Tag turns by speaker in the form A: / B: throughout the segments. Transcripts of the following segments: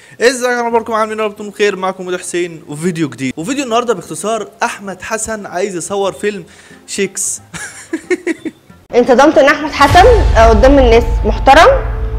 A: ازيك انا اخباركم عاملين ربكم بخير معكم مدحت حسين وفيديو جديد وفيديو النهارده باختصار احمد حسن عايز يصور فيلم شيكس
B: انصدمت ان احمد حسن آه، قدام الناس محترم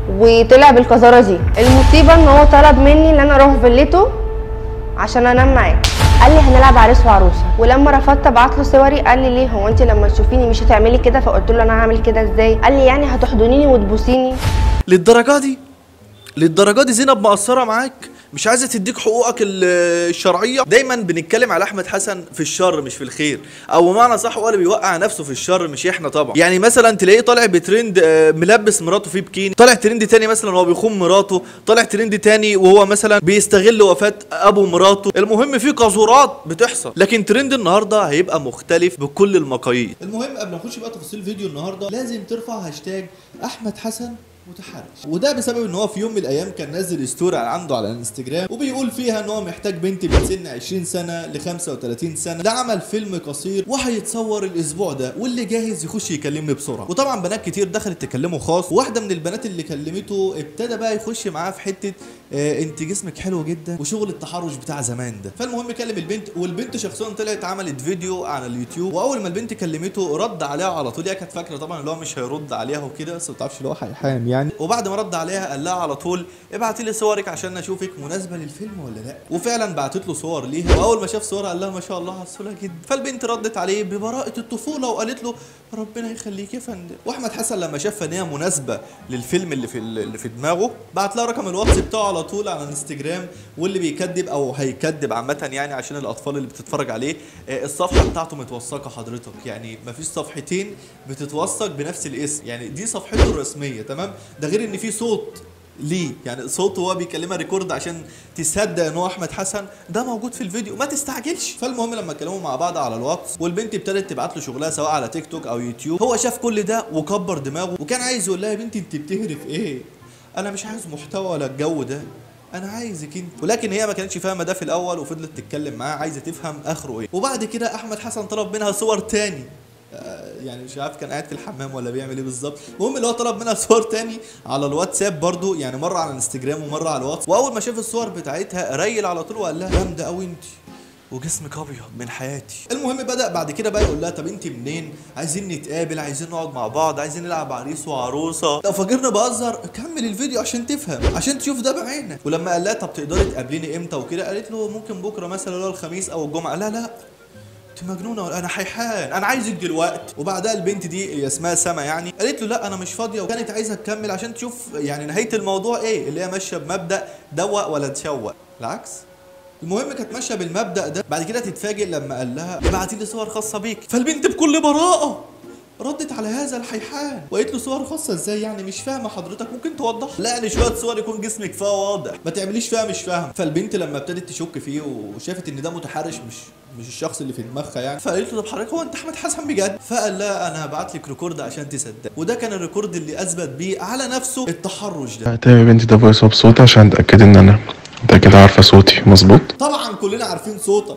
B: وطلع بالقذاره دي المصيبه ان هو طلب مني ان انا اروح فيلته عشان انام معاه قال لي هنلعب عريس وعروسه ولما رفضت ابعت له صوري قال لي ليه هو انت لما تشوفيني مش هتعملي كده فقلت له انا هعمل كده ازاي قال لي يعني هتحضنيني وتبوسيني
A: للدرجه دي للدرجه دي زينب مقصره معاك مش عايزه تديك حقوقك ال- الشرعيه دايما بنتكلم على احمد حسن في الشر مش في الخير او بمعنى صح هو اللي بيوقع نفسه في الشر مش احنا طبعا يعني مثلا تلاقيه طالع بترند آه، ملبس مراته فيه بكيني طالع ترند تاني مثلا هو بيخون مراته طالع ترند تاني وهو مثلا بيستغل وفاه ابو مراته المهم في قذورات بتحصل لكن ترند النهارده هيبقى مختلف بكل المقاييس
C: المهم قبل ما نخش بقى تفاصيل فيديو النهارده لازم ترفع هاشتاج احمد حسن متحرش وده بسبب ان هو في يوم من الايام كان نزل ستوري عنده على الانستجرام وبيقول فيها ان هو محتاج بنت من سن 20 سنه ل 35 سنه ده عمل فيلم قصير وهيتصور الاسبوع ده واللي جاهز يخش يكلمني بسرعه وطبعا بنات كتير دخلت تكلمه خاص وواحده من البنات اللي كلمته ابتدى بقى يخش معاه في حته آه انت جسمك حلو جدا وشغل التحرش بتاع زمان ده فالمهم كلم البنت والبنت شخصيا طلعت عملت فيديو على اليوتيوب واول ما البنت كلمته رد عليها على طول هي كانت فاكره طبعا اللي هو مش هيرد عليها وكده بس ما تعرفش اللي هو هيحام يعني وبعد ما رد عليها قال لها على طول ابعتي لي صورك عشان اشوفك مناسبه للفيلم ولا لا وفعلا بعتت له صور ليها واول ما شاف صورها قال لها ما شاء الله عسوله جدا فالبنت ردت عليه ببراءه الطفوله وقالت له ربنا يخليك يا فندم واحمد حسن لما شاف ان هي مناسبه للفيلم اللي في اللي في دماغه بعت لها رقم الواتس بتاعه على طول على الانستجرام واللي بيكذب او هيكذب عامه يعني عشان الاطفال اللي بتتفرج عليه آه، الصفحه بتاعته متوثقه حضرتك يعني مفيش صفحتين بتتوثق بنفس الاسم يعني دي صفحته الرسميه تمام ده غير ان في صوت ليه يعني صوته وهو بيكلمها ريكورد عشان تصدق ان هو احمد حسن ده موجود في الفيديو ما تستعجلش فالمهم لما اتكلموا مع بعض على الواتس والبنت ابتدت تبعت له شغلها سواء على تيك توك او يوتيوب هو شاف كل ده وكبر دماغه وكان عايز يقول لها يا بنتي انت بتهري في ايه انا مش عايز محتوى ولا الجو ده انا عايزك انت ولكن هي ما كانتش فاهمه ده في الاول وفضلت تتكلم معاه عايزه تفهم اخره ايه وبعد كده احمد حسن طلب منها صور تاني آه، يعني مش عارف كان قاعد في الحمام ولا بيعمل ايه بالظبط المهم اللي هو طلب منها صور تاني على الواتساب برضو يعني مره على الانستجرام ومره على الواتس واول ما شاف الصور بتاعتها ريل على طول وقال لها جامده قوي انت وجسمك ابيض من حياتي المهم بدا بعد كده بقى يقول لها طب انت منين عايزين نتقابل عايزين نقعد مع بعض عايزين نلعب عريس وعروسه لو فاكرني بهزر كمل الفيديو عشان تفهم عشان تشوف ده بعينك ولما قال لها طب تقدري تقابليني امتى وكده قالت له ممكن بكره مثلا اللي هو الخميس او الجمعه لا لا انت مجنونه ولا انا حيحان انا عايزك دلوقتي وبعدها البنت دي هي اسمها سما يعني قالت له لا انا مش فاضيه وكانت عايزه تكمل عشان تشوف يعني نهايه الموضوع ايه اللي هي ماشيه بمبدا دوق ولا تشوق العكس المهم كانت ماشيه بالمبدا ده بعد كده تتفاجئ لما قال لها ابعتي لي صور خاصه بيك فالبنت بكل براءه ردت على هذا الحيحان وقالت له صور خاصه ازاي يعني مش فاهمه حضرتك ممكن توضح لا يعني شويه صور يكون جسمك فيها واضح ما تعمليش فيها مش فاهم فالبنت لما ابتدت تشك فيه وشافت ان ده متحرش مش مش الشخص اللي في دماغها يعني فقالت له طب حضرتك هو انت احمد حسن بجد فقال لها انا هبعت لك ريكورد عشان تصدق وده كان الريكورد اللي اثبت بيه على نفسه التحرش ده
D: تمام يا بنتي ده فويس اب صوتي عشان اتاكد ان انا انت كده عارفه صوتي مظبوط
C: طبعا كلنا عارفين صوتك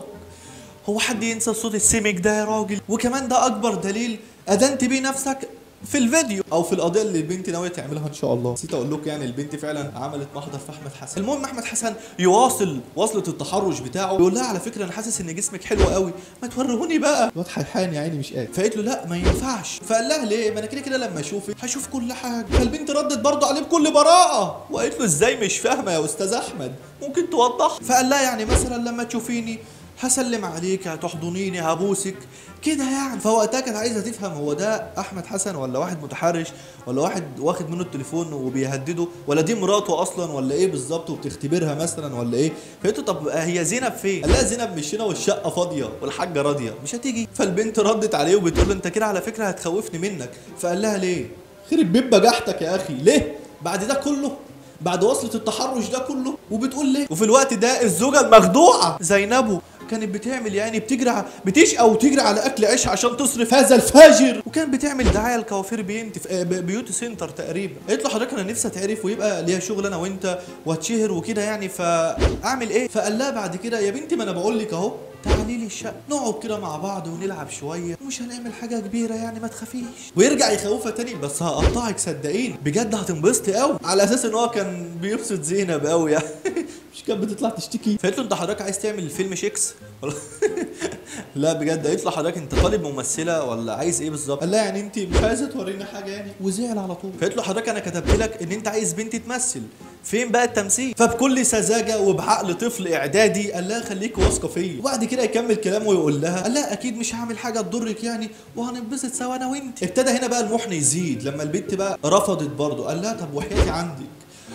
A: هو حد ينسى الصوت السمك ده يا راجل وكمان ده اكبر دليل ادنت بيه نفسك في الفيديو
C: او في القضيه اللي البنت ناويه تعملها ان شاء الله نسيت اقول لكم يعني البنت فعلا عملت محضر في احمد حسن
A: المهم احمد حسن يواصل وصلة التحرش بتاعه يقول لها على فكره انا حاسس ان جسمك حلو قوي ما توريهوني بقى
C: الواد حيحان يا عيني مش قادر
A: فقالت له لا ما ينفعش
C: فقال لها ليه ما انا كده كده لما اشوفك
A: هشوف كل حاجه
C: فالبنت ردت برضه عليه بكل براءه
A: وقالت له ازاي مش فاهمه يا استاذ احمد ممكن توضح فقال لها يعني مثلا لما تشوفيني هسلم عليك هتحضنيني هبوسك كده يعني فوقتها كانت عايزه تفهم هو ده احمد حسن ولا واحد متحرش ولا واحد واخد منه التليفون وبيهدده ولا دي مراته اصلا ولا ايه بالظبط وبتختبرها مثلا ولا ايه فقلت له طب هي زينب فين قال لها زينب مش هنا والشقه فاضيه والحاجه راضيه مش هتيجي فالبنت ردت عليه وبتقول له انت كده على فكره هتخوفني منك فقال لها ليه
C: خرب بيت بجحتك يا اخي ليه بعد ده كله بعد وصلة التحرش ده كله وبتقول ليه
A: وفي الوقت ده الزوجه المخدوعه زينبه كانت بتعمل يعني بتجري ع- بتشقى وتجري على اكل عيش عشان تصرف
C: هذا الفاجر
A: وكان بتعمل دعايه لكوافير بينت في آه، ب- بيوتي سنتر تقريبا قالت له حضرتك انا نفسي اتعرف ويبقى ليا شغل انا وانت واتشهر وكده يعني فاعمل ايه
C: فقال لها بعد كده يا بنتي ما انا بقول لك اهو تعالي لي الشقه نقعد كده مع بعض ونلعب شويه
A: مش هنعمل حاجه كبيره يعني ما تخافيش
C: ويرجع يخوفها تاني بس هقطعك صدقيني
A: بجد هتنبسطي قوي
C: على اساس ان هو كان بيبسط زينب قوي يعني مش كانت بتطلع تشتكي فقلت له انت حضرتك عايز تعمل الفيلم شيكس لا بجد قلت له حضرتك انت طالب ممثله ولا عايز ايه بالظبط قال لا يعني انت مش عايزه تورينا حاجه يعني وزعل على طول فقلت له حضرتك انا كتبت لك ان انت عايز بنت تمثل فين بقى التمثيل فبكل سذاجه وبعقل طفل اعدادي قال لها خليك واثقه فيا وبعد كده يكمل كلامه ويقول لها قال لا اكيد مش هعمل حاجه تضرك يعني وهننبسط سوا انا وانت ابتدى هنا بقى المحن يزيد لما البنت بقى رفضت برضه قال لها طب وحياتي عندك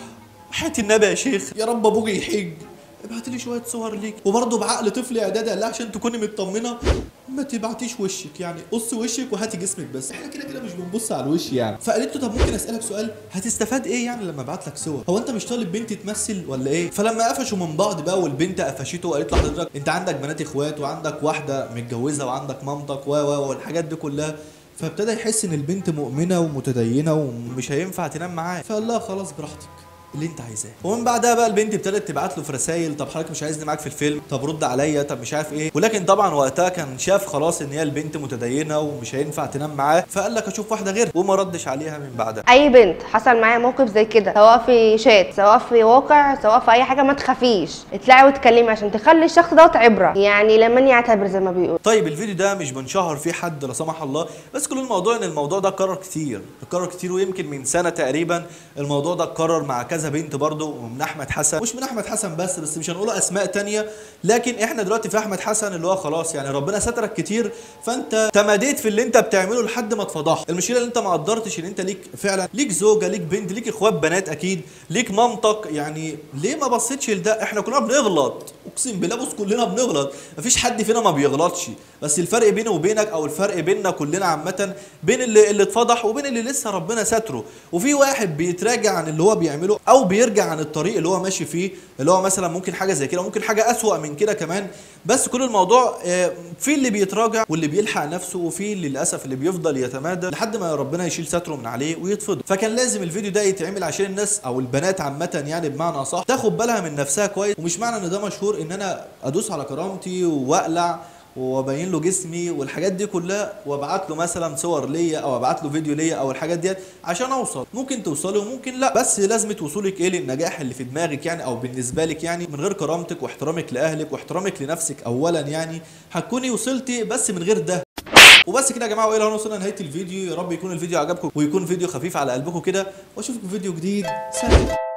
C: حياة النبي يا شيخ يا رب ابوك يحج ابعت لي شويه صور ليك وبرضه بعقل طفل اعدادي قال لها عشان تكوني مطمنه ما تبعتيش وشك يعني قص وشك وهاتي جسمك بس احنا كده كده مش بنبص على الوش يعني فقالت له طب ممكن اسالك سؤال هتستفاد ايه يعني لما ابعت لك صور هو انت مش طالب بنت تمثل ولا ايه فلما قفشوا من بعض بقى والبنت قفشته وقالت له حضرتك انت عندك بنات اخوات وعندك واحده متجوزه وعندك مامتك و و والحاجات دي كلها فابتدى يحس ان البنت مؤمنه ومتدينه ومش هينفع تنام معاه فقال لها خلاص براحتك اللي انت عايزاه ومن بعدها بقى البنت ابتدت تبعت له في رسائل طب حضرتك مش عايزني معاك في الفيلم طب رد عليا طب مش عارف ايه ولكن طبعا وقتها كان شاف خلاص ان هي البنت متدينه ومش هينفع تنام معاه فقال لك اشوف واحده غيرها وما ردش عليها من بعدها
B: اي بنت حصل معايا موقف زي كده سواء في شات سواء في واقع سواء في اي حاجه ما تخافيش اطلعي واتكلمي عشان تخلي الشخص دوت عبره يعني لمن يعتبر زي ما بيقول
C: طيب الفيديو ده مش بنشهر فيه حد لا سمح الله بس كل الموضوع ان الموضوع ده اتكرر كتير اتكرر كتير ويمكن من سنه تقريبا الموضوع ده اتكرر مع كذا بنت برضه ومن احمد حسن مش من احمد حسن بس بس مش هنقول اسماء تانية لكن احنا دلوقتي في احمد حسن اللي هو خلاص يعني ربنا سترك كتير فانت تماديت في اللي انت بتعمله لحد ما اتفضحت المشكله ان انت ما قدرتش ان انت ليك فعلا ليك زوجه ليك بنت ليك اخوات بنات اكيد ليك مامتك يعني ليه ما بصيتش لده احنا كلنا بنغلط اقسم بالله بص كلنا بنغلط مفيش حد فينا ما بيغلطش بس الفرق بيني وبينك او الفرق بيننا كلنا عامه بين اللي اللي اتفضح وبين اللي لسه ربنا ستره وفي واحد بيتراجع عن اللي هو بيعمله او بيرجع عن الطريق اللي هو ماشي فيه اللي هو مثلا ممكن حاجه زي كده ممكن حاجه اسوأ من كده كمان بس كل الموضوع آه، في اللي بيتراجع واللي بيلحق نفسه وفي اللي للاسف اللي بيفضل يتمادى لحد ما ربنا يشيل ستره من عليه ويتفضل فكان لازم الفيديو ده يتعمل عشان الناس او البنات عامه يعني بمعنى صح تاخد بالها من نفسها كويس ومش معنى ان ده مشهور ان انا ادوس على كرامتي واقلع وابين له جسمي والحاجات دي كلها وابعت له مثلا صور ليا او ابعت له فيديو ليا او الحاجات ديت عشان اوصل ممكن توصلي وممكن لا بس لازمه وصولك ايه للنجاح اللي في دماغك يعني او بالنسبه لك يعني من غير كرامتك واحترامك لاهلك واحترامك لنفسك اولا يعني هتكوني وصلتي بس من غير ده وبس كده يا جماعه والى هنا وصلنا لنهايه الفيديو يا رب يكون الفيديو عجبكم ويكون فيديو خفيف على قلبكم كده واشوفكم في فيديو جديد سلام